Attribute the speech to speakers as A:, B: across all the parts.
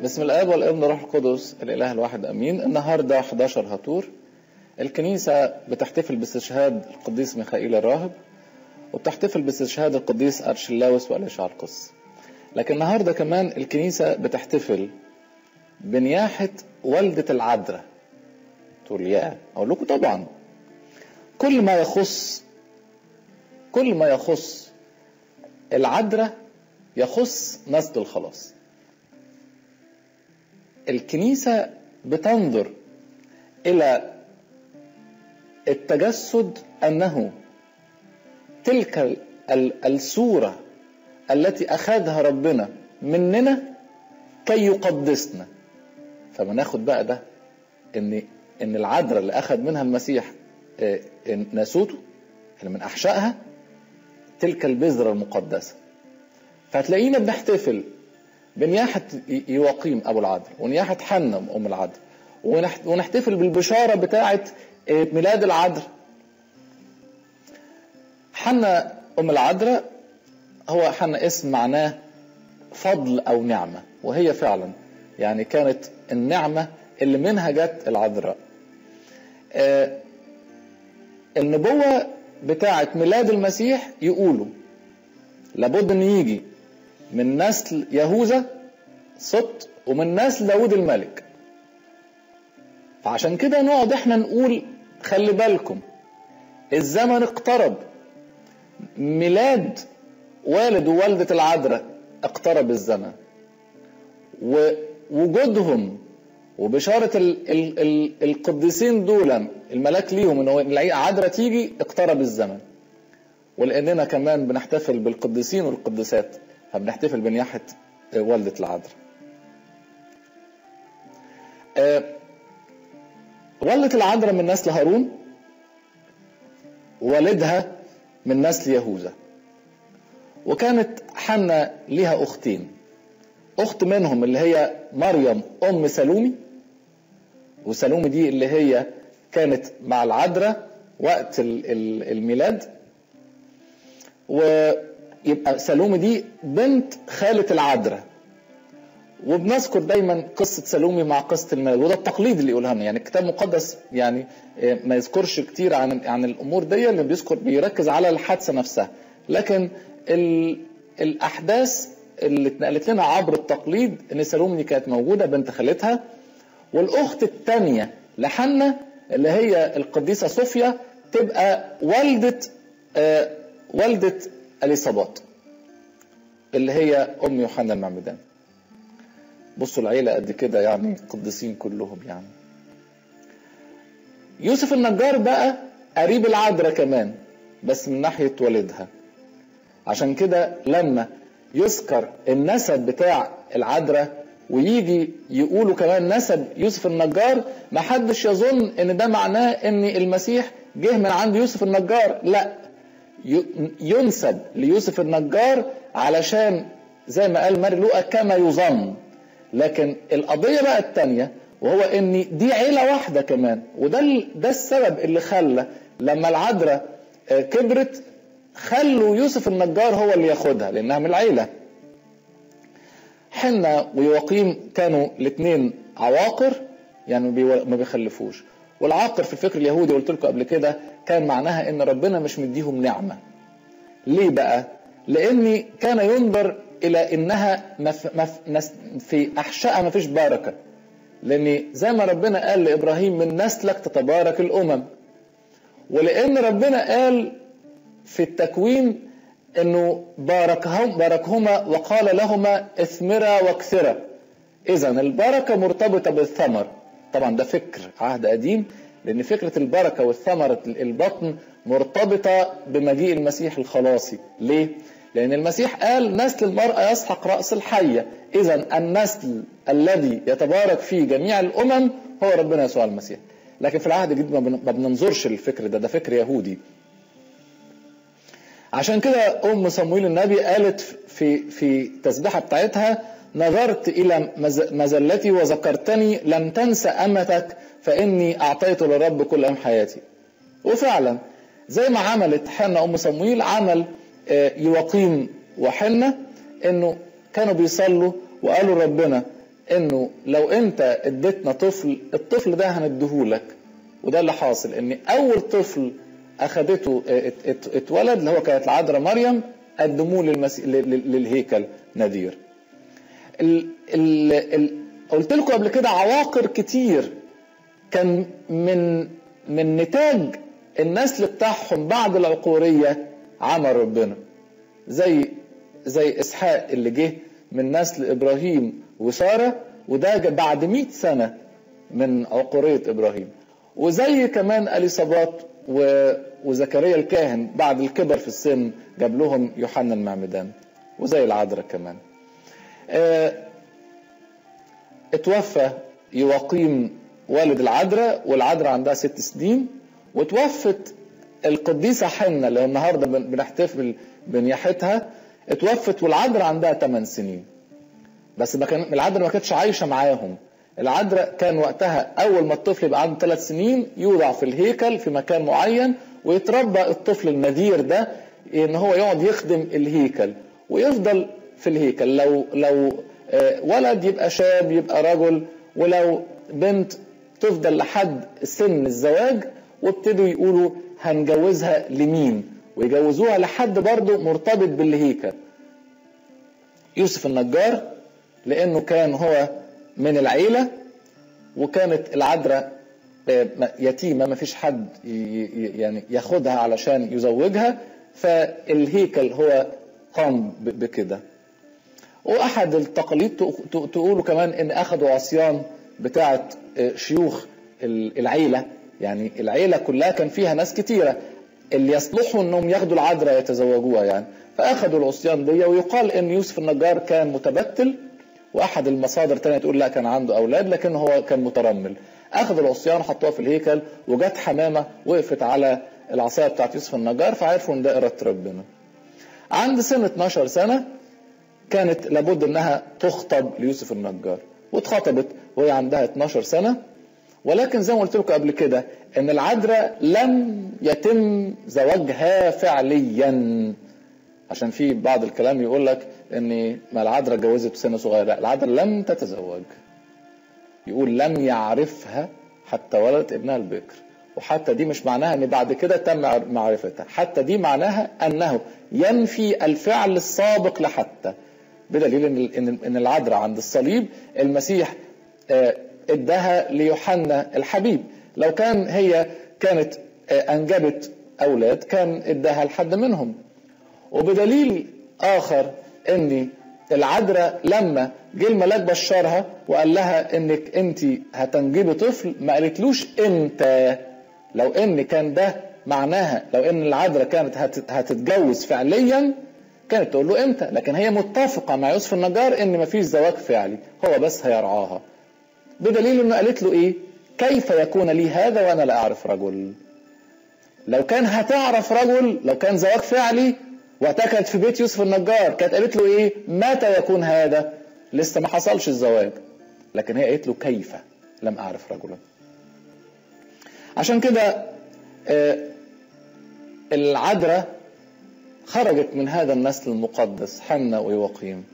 A: بسم الاب والابن والروح القدس الاله الواحد امين النهارده 11 هطور الكنيسه بتحتفل باستشهاد القديس ميخائيل الراهب وبتحتفل باستشهاد القديس ارشلاوس والاشعار القس لكن النهارده كمان الكنيسه بتحتفل بنياحه والده العذراء تقول يا اقول لكم طبعا كل ما يخص كل ما يخص العذراء يخص نسل الخلاص الكنيسة بتنظر إلى التجسد أنه تلك الصورة التي أخذها ربنا مننا كي يقدسنا فما ناخد بقى ده ان ان العذراء اللي اخذ منها المسيح ناسوته اللي من احشائها تلك البذره المقدسه فهتلاقينا بنحتفل بنياحة يواقيم أبو العذراء ونياحة حنة أم العذراء ونحتفل بالبشارة بتاعة ميلاد العذراء حنة أم العذراء هو حنة اسم معناه فضل أو نعمة وهي فعلا يعني كانت النعمة اللي منها جت العذراء النبوة بتاعة ميلاد المسيح يقولوا لابد ان يجي من نسل يهوذا صت ومن نسل داود الملك فعشان كده نقعد احنا نقول خلي بالكم الزمن اقترب ميلاد والد ووالدة العذراء اقترب الزمن ووجودهم وبشارة ال ال ال القديسين دول الملاك ليهم ان العذراء تيجي اقترب الزمن ولاننا كمان بنحتفل بالقديسين والقديسات فبنحتفل بنياحة والدة العذراء أه والدة العذراء من نسل هارون والدها من نسل يهوذا وكانت حنة ليها أختين أخت منهم اللي هي مريم أم سلومي وسلومي دي اللي هي كانت مع العذراء وقت الميلاد ويبقى سلومي دي بنت خالة العذراء وبنذكر دايما قصة سلومي مع قصة الميلاد وده التقليد اللي يقولها لنا يعني الكتاب المقدس يعني ما يذكرش كتير عن عن الأمور دي اللي بيذكر بيركز على الحادثة نفسها لكن ال الأحداث اللي اتنقلت لنا عبر التقليد ان سلومي كانت موجودة بنت خالتها والأخت الثانية لحنة اللي هي القديسة صوفيا تبقى والدة آه والدة اليصابات اللي هي ام يوحنا المعمدان بصوا العيلة قد كده يعني قديسين كلهم يعني يوسف النجار بقى قريب العذراء كمان بس من ناحية والدها عشان كده لما يذكر النسب بتاع العذراء ويجي يقولوا كمان نسب يوسف النجار ما حدش يظن ان ده معناه ان المسيح جه من عند يوسف النجار لا ينسب ليوسف النجار علشان زي ما قال ماري لوقا كما يظن لكن القضيه بقى الثانيه وهو ان دي عيله واحده كمان وده ده السبب اللي خلى لما العذراء كبرت خلوا يوسف النجار هو اللي ياخدها لانها من العيله حنا ويواقيم كانوا الاثنين عواقر يعني ما بيخلفوش والعاقر في الفكر اليهودي قلت لكم قبل كده كان معناها ان ربنا مش مديهم نعمه ليه بقى لان كان ينظر الى انها مف مف في احشائها ما فيش بركه لان زي ما ربنا قال لابراهيم من نسلك تتبارك الامم ولان ربنا قال في التكوين انه باركهم باركهما وقال لهما اثمرا واكثرا اذا البركه مرتبطه بالثمر طبعا ده فكر عهد قديم لان فكره البركه والثمره البطن مرتبطه بمجيء المسيح الخلاصي ليه لان المسيح قال نسل المراه يسحق راس الحيه اذا النسل الذي يتبارك فيه جميع الامم هو ربنا يسوع المسيح لكن في العهد الجديد ما بننظرش للفكر ده ده فكر يهودي عشان كده ام صمويل النبي قالت في في التسبيحه بتاعتها نظرت الى مزلتي وذكرتني لم تنس امتك فاني اعطيت للرب كل ايام حياتي وفعلا زي ما عملت حنة ام صمويل عمل يواقيم وحنة انه كانوا بيصلوا وقالوا ربنا انه لو انت اديتنا طفل الطفل ده هنديهولك وده اللي حاصل ان اول طفل اخدته ات ات اتولد اللي هو كانت العذراء مريم قدموه للمسي... للهيكل نذير ال... ال... ال... قلت لكم قبل كده عواقر كتير كان من من نتاج النسل بتاعهم بعد العقوريه عمل ربنا زي زي اسحاق اللي جه من نسل ابراهيم وساره وده بعد 100 سنه من عقوريه ابراهيم وزي كمان اليصابات و... وزكريا الكاهن بعد الكبر في السن جاب لهم يوحنا المعمدان وزي العذراء كمان اه اتوفى يواقيم والد العذراء والعذراء عندها ست سنين وتوفت القديسة حنة اللي النهارده بنحتفل بنياحتها اتوفت والعذراء عندها 8 سنين بس ما كان العذراء ما كانتش عايشة معاهم العذراء كان وقتها اول ما الطفل يبقى عنده ثلاث سنين يوضع في الهيكل في مكان معين ويتربى الطفل النذير ده ان هو يقعد يخدم الهيكل ويفضل في الهيكل لو لو ولد يبقى شاب يبقى رجل ولو بنت تفضل لحد سن الزواج وابتدوا يقولوا هنجوزها لمين ويجوزوها لحد برضه مرتبط بالهيكل يوسف النجار لانه كان هو من العيله وكانت العذراء يتيمه ما فيش حد يعني ياخدها علشان يزوجها فالهيكل هو قام بكده واحد التقاليد تقولوا كمان ان اخذوا عصيان بتاعه شيوخ العيله يعني العيله كلها كان فيها ناس كتيره اللي يصلحوا انهم ياخدوا العذراء يتزوجوها يعني فاخذوا العصيان دي ويقال ان يوسف النجار كان متبتل واحد المصادر تانية تقول لا كان عنده اولاد لكن هو كان مترمل اخذوا العصيان وحطوها في الهيكل وجت حمامه وقفت على العصايه بتاعت يوسف النجار فعرفوا ان ده اراده ربنا عند سن 12 سنه كانت لابد انها تخطب ليوسف النجار واتخطبت وهي عندها 12 سنه ولكن زي ما قلت لكم قبل كده ان العذراء لم يتم زواجها فعليا عشان في بعض الكلام يقول لك ان ما العذراء اتجوزت سن صغير لا العذراء لم تتزوج يقول لم يعرفها حتى ولدت ابنها البكر وحتى دي مش معناها ان بعد كده تم معرفتها حتى دي معناها انه ينفي الفعل السابق لحتى بدليل ان ان العذراء عند الصليب المسيح اداها ليوحنا الحبيب لو كان هي كانت انجبت اولاد كان اداها لحد منهم وبدليل اخر ان العذراء لما جه الملاك بشرها وقال لها انك انت هتنجبي طفل ما قالتلوش امتى لو ان كان ده معناها لو ان العذراء كانت هتتجوز فعليا كانت تقول له امتى لكن هي متفقه مع يوسف النجار ان مفيش زواج فعلي هو بس هيرعاها بدليل انه قالت له ايه كيف يكون لي هذا وانا لا اعرف رجل لو كان هتعرف رجل لو كان زواج فعلي وقتها كانت في بيت يوسف النجار كانت قالت له ايه متى يكون هذا لسه ما حصلش الزواج لكن هي قالت له كيف لم اعرف رجلا عشان كده آه العذراء خرجت من هذا النسل المقدس حنة ويوقيم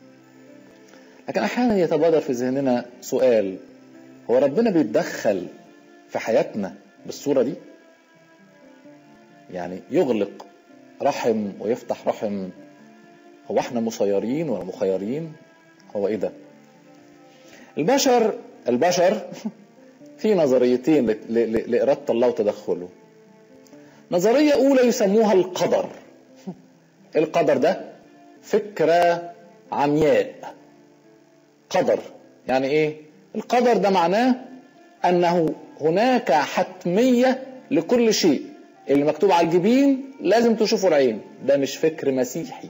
A: لكن احيانا يتبادر في ذهننا سؤال هو ربنا بيتدخل في حياتنا بالصوره دي يعني يغلق رحم ويفتح رحم هو احنا مسيرين ولا مخيرين هو ايه ده البشر البشر في نظريتين لإرادة الله وتدخله نظرية أولى يسموها القدر القدر ده فكرة عمياء قدر يعني ايه القدر ده معناه انه هناك حتمية لكل شيء اللي مكتوب على الجبين لازم تشوفه العين ده مش فكر مسيحي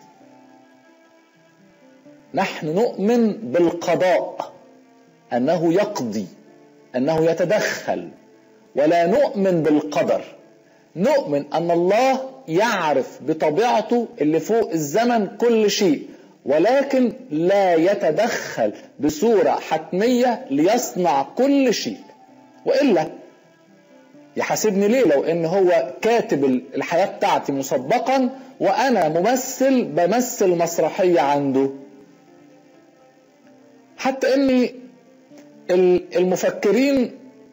A: نحن نؤمن بالقضاء انه يقضي انه يتدخل ولا نؤمن بالقدر نؤمن ان الله يعرف بطبيعته اللي فوق الزمن كل شيء ولكن لا يتدخل بصوره حتميه ليصنع كل شيء والا يحاسبني ليه لو ان هو كاتب الحياه بتاعتي مسبقا وانا ممثل بمثل مسرحيه عنده حتى ان المفكرين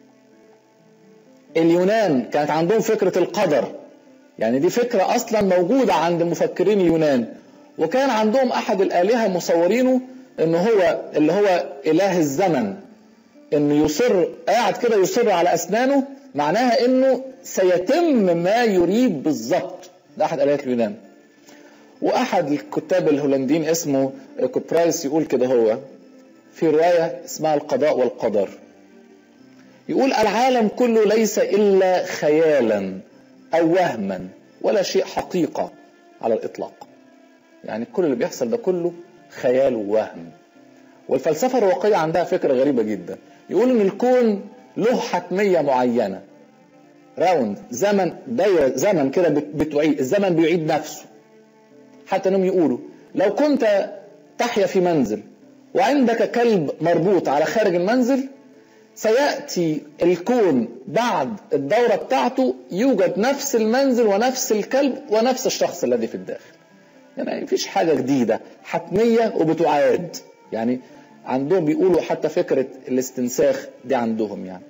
A: اليونان كانت عندهم فكرة القدر يعني دي فكرة أصلا موجودة عند مفكرين اليونان وكان عندهم أحد الآلهة مصورينه إن هو اللي هو إله الزمن إنه يصر قاعد كده يصر على أسنانه معناها إنه سيتم ما يريد بالظبط ده أحد آلهة اليونان وأحد الكتاب الهولنديين اسمه كوبرايس يقول كده هو في رواية اسمها القضاء والقدر يقول العالم كله ليس إلا خيالا أو وهما ولا شيء حقيقة على الإطلاق يعني كل اللي بيحصل ده كله خيال ووهم والفلسفة الرواقية عندها فكرة غريبة جدا يقول إن الكون له حتمية معينة راوند زمن دايرة زمن كده بتعيد الزمن بيعيد نفسه حتى انهم يقولوا لو كنت تحيا في منزل وعندك كلب مربوط على خارج المنزل سياتي الكون بعد الدوره بتاعته يوجد نفس المنزل ونفس الكلب ونفس الشخص الذي في الداخل يعني مفيش حاجه جديده حتميه وبتعاد يعني عندهم بيقولوا حتى فكره الاستنساخ دي عندهم يعني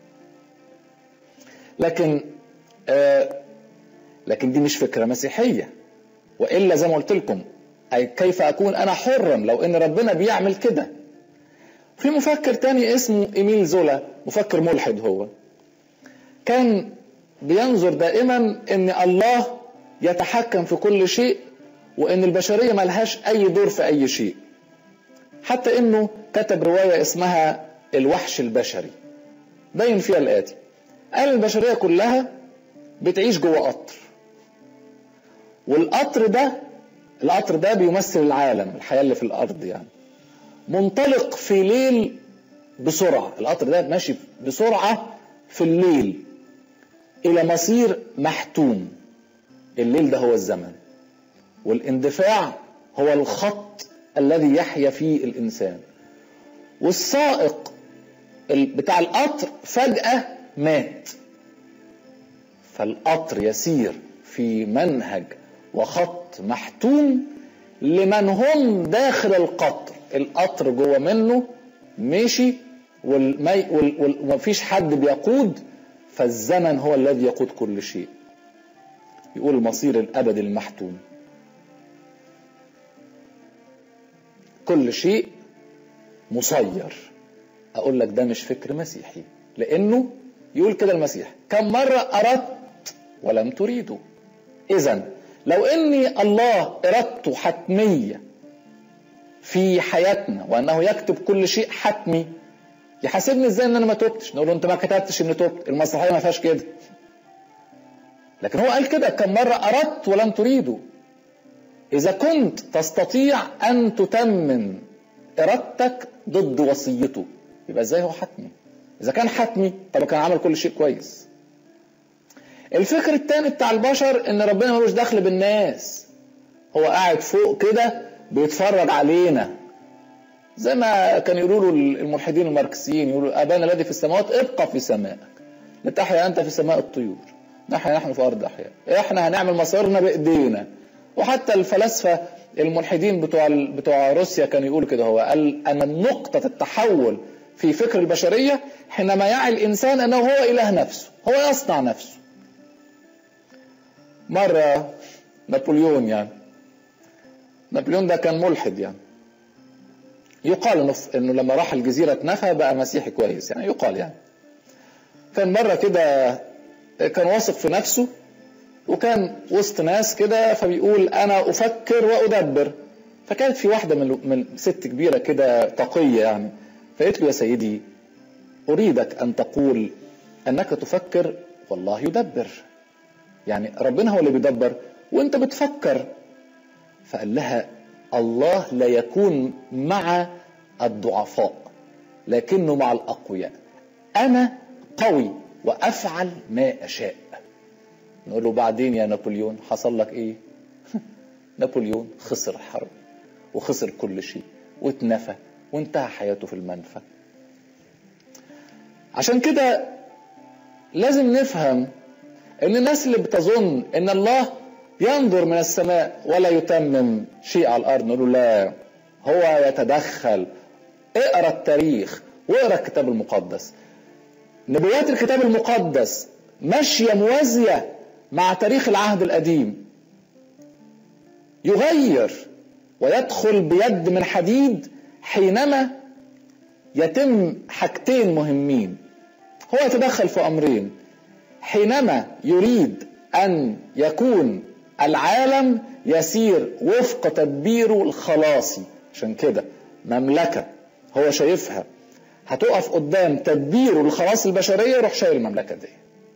A: لكن آه لكن دي مش فكره مسيحيه والا زي ما قلت لكم أي كيف اكون انا حرا لو ان ربنا بيعمل كده في مفكر تاني اسمه ايميل زولا مفكر ملحد هو كان بينظر دائما ان الله يتحكم في كل شيء وان البشريه ملهاش اي دور في اي شيء حتى انه كتب روايه اسمها الوحش البشري بين فيها الاتي قال البشريه كلها بتعيش جوه قطر والقطر ده القطر ده بيمثل العالم الحياه اللي في الارض يعني منطلق في ليل بسرعه القطر ده ماشي بسرعه في الليل الى مصير محتوم الليل ده هو الزمن والاندفاع هو الخط الذي يحيا فيه الانسان والسائق بتاع القطر فجاه مات فالقطر يسير في منهج وخط محتوم لمن هم داخل القطر القطر جوه منه ماشي والمي ومفيش حد بيقود فالزمن هو الذي يقود كل شيء يقول المصير الابدي المحتوم كل شيء مسير اقول لك ده مش فكر مسيحي لانه يقول كده المسيح كم مره اردت ولم تريدوا اذا لو اني الله ارادته حتميه في حياتنا وانه يكتب كل شيء حتمي يحاسبني ازاي ان انا ما تبتش نقول له انت ما كتبتش اني تبت المسرحيه ما فيهاش كده لكن هو قال كده كم مره اردت ولم تريدوا اذا كنت تستطيع ان تتمم ارادتك ضد وصيته يبقى ازاي هو حتمي اذا كان حتمي طب كان عمل كل شيء كويس الفكر الثاني بتاع البشر ان ربنا ملوش دخل بالناس هو قاعد فوق كده بيتفرج علينا زي ما كان يقولوا له الملحدين الماركسيين يقولوا ابانا الذي في السماوات ابقى في سمائك لتحيا انت في سماء الطيور نحيا نحن في ارض احياء احنا هنعمل مصيرنا بايدينا وحتى الفلاسفه الملحدين بتوع بتوع روسيا كانوا يقولوا كده هو قال ان نقطه التحول في فكر البشريه حينما يعي الانسان انه هو اله نفسه هو يصنع نفسه مره نابليون يعني نابليون ده كان ملحد يعني يقال انه انه لما راح الجزيره اتنفى بقى مسيحي كويس يعني يقال يعني كان مره كده كان واثق في نفسه وكان وسط ناس كده فبيقول انا افكر وادبر فكانت في واحده من من ست كبيره كده تقيه يعني فقالت له يا سيدي اريدك ان تقول انك تفكر والله يدبر يعني ربنا هو اللي بيدبر وانت بتفكر فقال لها الله لا يكون مع الضعفاء لكنه مع الاقوياء انا قوي وافعل ما اشاء نقول له بعدين يا نابليون حصل لك ايه نابليون خسر حرب وخسر كل شيء واتنفى وانتهى حياته في المنفى عشان كده لازم نفهم ان الناس اللي بتظن ان الله ينظر من السماء ولا يتمم شيء على الارض نقول له لا هو يتدخل اقرا التاريخ واقرا الكتاب المقدس نبوات الكتاب المقدس ماشيه موازيه مع تاريخ العهد القديم يغير ويدخل بيد من حديد حينما يتم حاجتين مهمين هو يتدخل في امرين حينما يريد ان يكون العالم يسير وفق تدبيره الخلاصي عشان كده مملكه هو شايفها هتقف قدام تدبيره لخلاص البشريه يروح شايل المملكه دي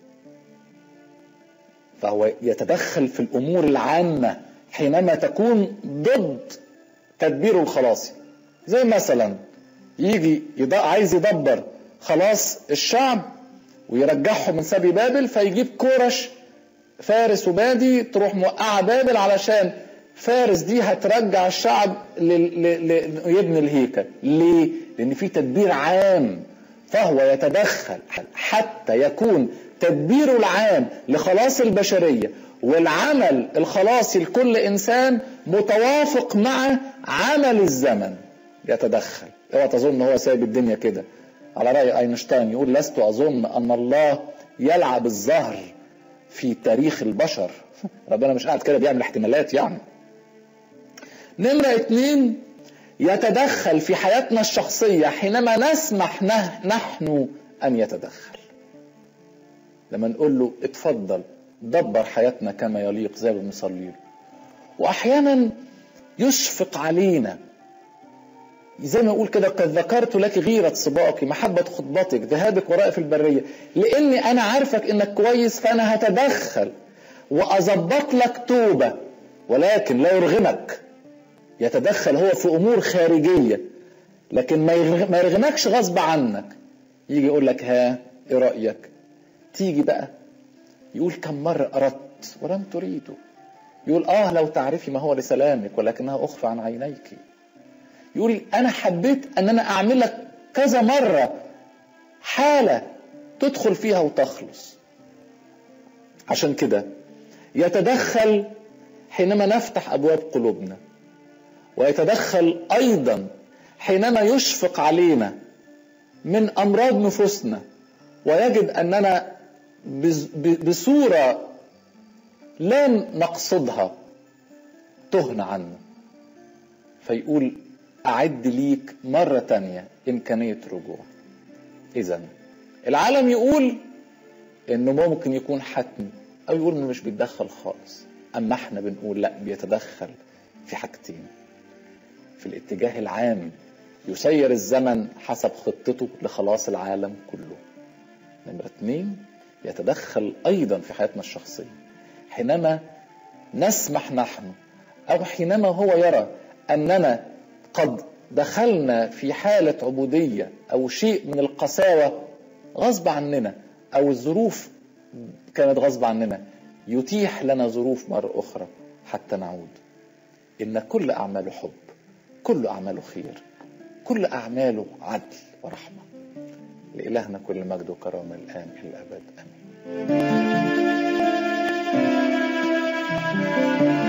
A: فهو يتدخل في الامور العامه حينما تكون ضد تدبيره الخلاصي زي مثلا يجي يض... عايز يدبر خلاص الشعب ويرجعهم من سبي بابل فيجيب كورش فارس وبادي تروح موقعه بابل علشان فارس دي هترجع الشعب ل... ل... ل... يبني الهيكل ليه؟ لان في تدبير عام فهو يتدخل حتى يكون تدبيره العام لخلاص البشريه والعمل الخلاصي لكل انسان متوافق مع عمل الزمن يتدخل اوعى تظن هو سايب الدنيا كده على راي اينشتاين يقول لست اظن ان الله يلعب الزهر في تاريخ البشر ربنا مش قاعد كده بيعمل احتمالات يعني نمرة اتنين يتدخل في حياتنا الشخصية حينما نسمح نحن أن يتدخل لما نقول له اتفضل دبر حياتنا كما يليق زي ما بنصلي له واحيانا يشفق علينا زي ما يقول كده قد ذكرت لك غيرة صباك محبة خطبتك ذهابك ورائي في البرية لأني أنا عارفك إنك كويس فأنا هتدخل وأظبط لك توبة ولكن لا يرغمك يتدخل هو في أمور خارجية لكن ما يرغمكش غصب عنك يجي يقول لك ها إيه رأيك تيجي بقى يقول كم مرة أردت ولم تريده يقول آه لو تعرفي ما هو لسلامك ولكنها أخفى عن عينيك يقول أنا حبيت أن أنا أعمل لك كذا مرة حالة تدخل فيها وتخلص عشان كده يتدخل حينما نفتح أبواب قلوبنا ويتدخل أيضا حينما يشفق علينا من أمراض نفوسنا ويجد أننا بصورة لا نقصدها تهنا عنه فيقول أعد ليك مرة تانية إمكانية رجوع إذا العالم يقول إنه ممكن يكون حتمي أو يقول إنه مش بيتدخل خالص أما إحنا بنقول لا بيتدخل في حاجتين في الاتجاه العام يسير الزمن حسب خطته لخلاص العالم كله نمرة اتنين يتدخل أيضا في حياتنا الشخصية حينما نسمح نحن أو حينما هو يرى أننا قد دخلنا في حالة عبودية أو شيء من القساوة غصب عننا أو الظروف كانت غصب عننا يتيح لنا ظروف مرة أخرى حتى نعود إن كل أعماله حب كل أعماله خير كل أعماله عدل ورحمة لإلهنا كل مجد وكرامة الآن إلى الأبد آمين